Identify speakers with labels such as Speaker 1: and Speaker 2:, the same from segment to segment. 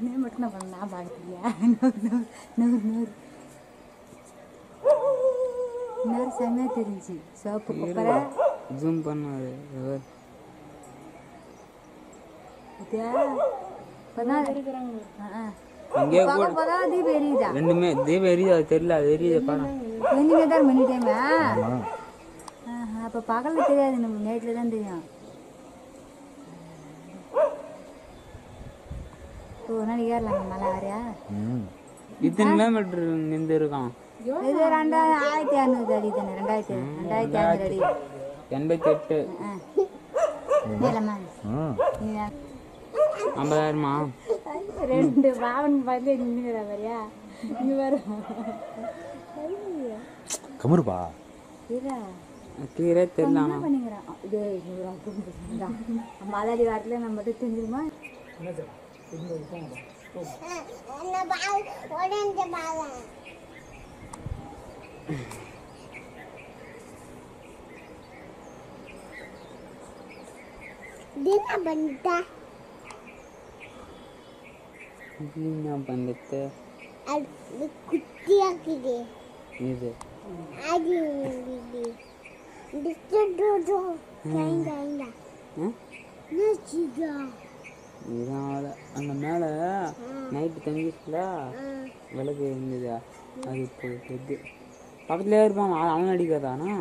Speaker 1: உன்னைய மட்டும் நான் பண்ண நான் பார்க்கலையா நூறு நூறு நூறு நூறு செம்மையாக தெரிஞ்சு சோப்பு குப்பரை
Speaker 2: ஜூம் பண்ணாது எவர்
Speaker 1: இதா இப்போதான்
Speaker 2: இங்கே கூட
Speaker 1: இப்போதான் தீபம் எரியுதா
Speaker 2: ரெண்டுமே தீபம் எரியுது அது தெரியல அது எரியுது படம்
Speaker 1: கொஞ்சம் தான் மணி டைமா அப்போ பகலில் தெரியாது நம்ம நைட்டில் தான் தெரியும் ஓ ஒரு நாளைக்கு ஏறலாங்க மலை வரையா
Speaker 3: ம்
Speaker 2: இத்தனை கிலோமீட்டர் நின்று இருக்கான்
Speaker 1: இது ரெண்டாயிரம் ஆயிரத்தி அறநூறு அடி தானே ரெண்டாயிரத்தி ரெண்டாயிரத்தி அறநூறு அடி
Speaker 2: எண்பத்தி எட்டு
Speaker 1: ஆ மேலம்மா
Speaker 3: ம்
Speaker 1: நீதான்
Speaker 2: ஐம்பதாயிரமா
Speaker 1: ரெண்டு பாவன் பார்த்து நின்றுக்கிற மாதிரியா இங்கே வரும்
Speaker 3: கமுருப்பா
Speaker 1: இதா
Speaker 2: கிளியரே தெரியல
Speaker 1: என்ன பண்ணிக்கிறான் இது மலாடி வாரத்தில் நம்ம மட்டும் தெரிஞ்சிருமா
Speaker 2: என்ன பண்ணிட்டு
Speaker 4: அது குட்டியாக்குது
Speaker 2: இது
Speaker 4: அது இது டிஸ்டோ கைண்டா கைண்டா
Speaker 2: ம்?
Speaker 4: நச்சிதா
Speaker 2: இதான் அவ்வளோ. அந்த மேலே நைட்டு தங்கிச்சுல விளக்கு இருந்தது அது இப்போ இது பக்கத்துலேயே இருப்பான் அவன் அவன் அடிக்காதானா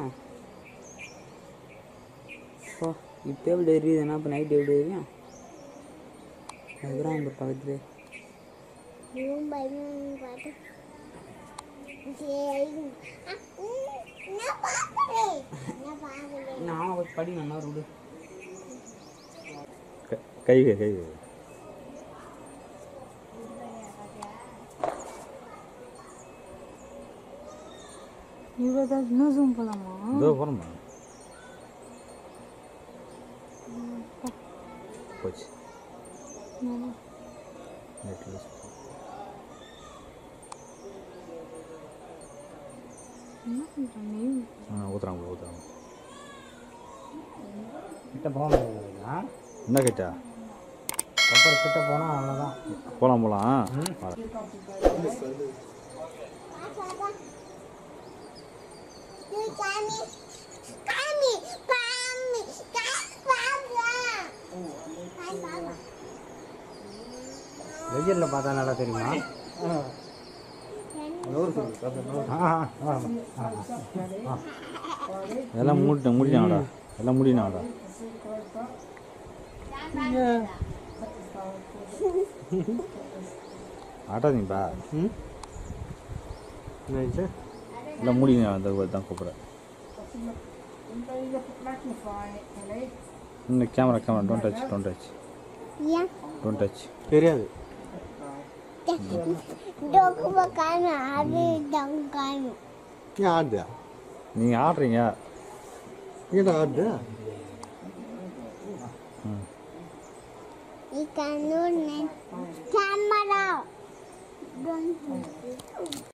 Speaker 2: ஓ இப்போ எப்படி எரியுதுன்னா இப்போ நைட்டு எப்படி எரியும் அதுதான் இந்த பக்கத்துலேயே
Speaker 4: ரூம் பயமா பாத்து நான் பார்க்கலே நான் பார்க்கலே
Speaker 2: நான் கொஞ்சம் படி நல்லா விடு
Speaker 3: கை கை கை
Speaker 1: இவ்வளோ தான் இன்னும் ஜூம் போகலாமா
Speaker 3: இதோ போகிறோம்மா போச்சு நெட்டில் ஆ ஊற்றுறாங்க ஊற்றுறாங்க
Speaker 5: கிட்ட போக முடியாதுங்களா
Speaker 3: என்ன கேட்டா
Speaker 5: அப்புறம் கிட்ட போனால் அவ்வளோதான்
Speaker 3: போகலாம் போகலாம்
Speaker 4: காமி காமி காமி பாப்பா பாப்பா
Speaker 5: வெயிலில் பார்த்தா நல்லா தெரியுமா ஆ, ஆ, ஆ, ஆ.
Speaker 3: எல்லாம் மூடிட்டேன் மூடினாடா எல்லாம் மூடினாடா ஆட்டாதீங்கப்பா
Speaker 5: ம் என்னாச்சு
Speaker 3: எல்லாம் மூடிங்க அந்த தான் கூப்பிட்றேன் இன்னும் camera camera don't touch don't touch
Speaker 4: ஏன்
Speaker 3: டோன்ட் டச்
Speaker 5: தெரியாது
Speaker 4: டோக்கு காமி அது டங்கு காமி
Speaker 5: ஏன் ஆடுதா
Speaker 3: நீங்கள் ஆடுறீங்க
Speaker 5: ஏன்டா ஆடுது
Speaker 4: ಈ ಕಣ್ಣು ಕ್ಯಾಮರಾ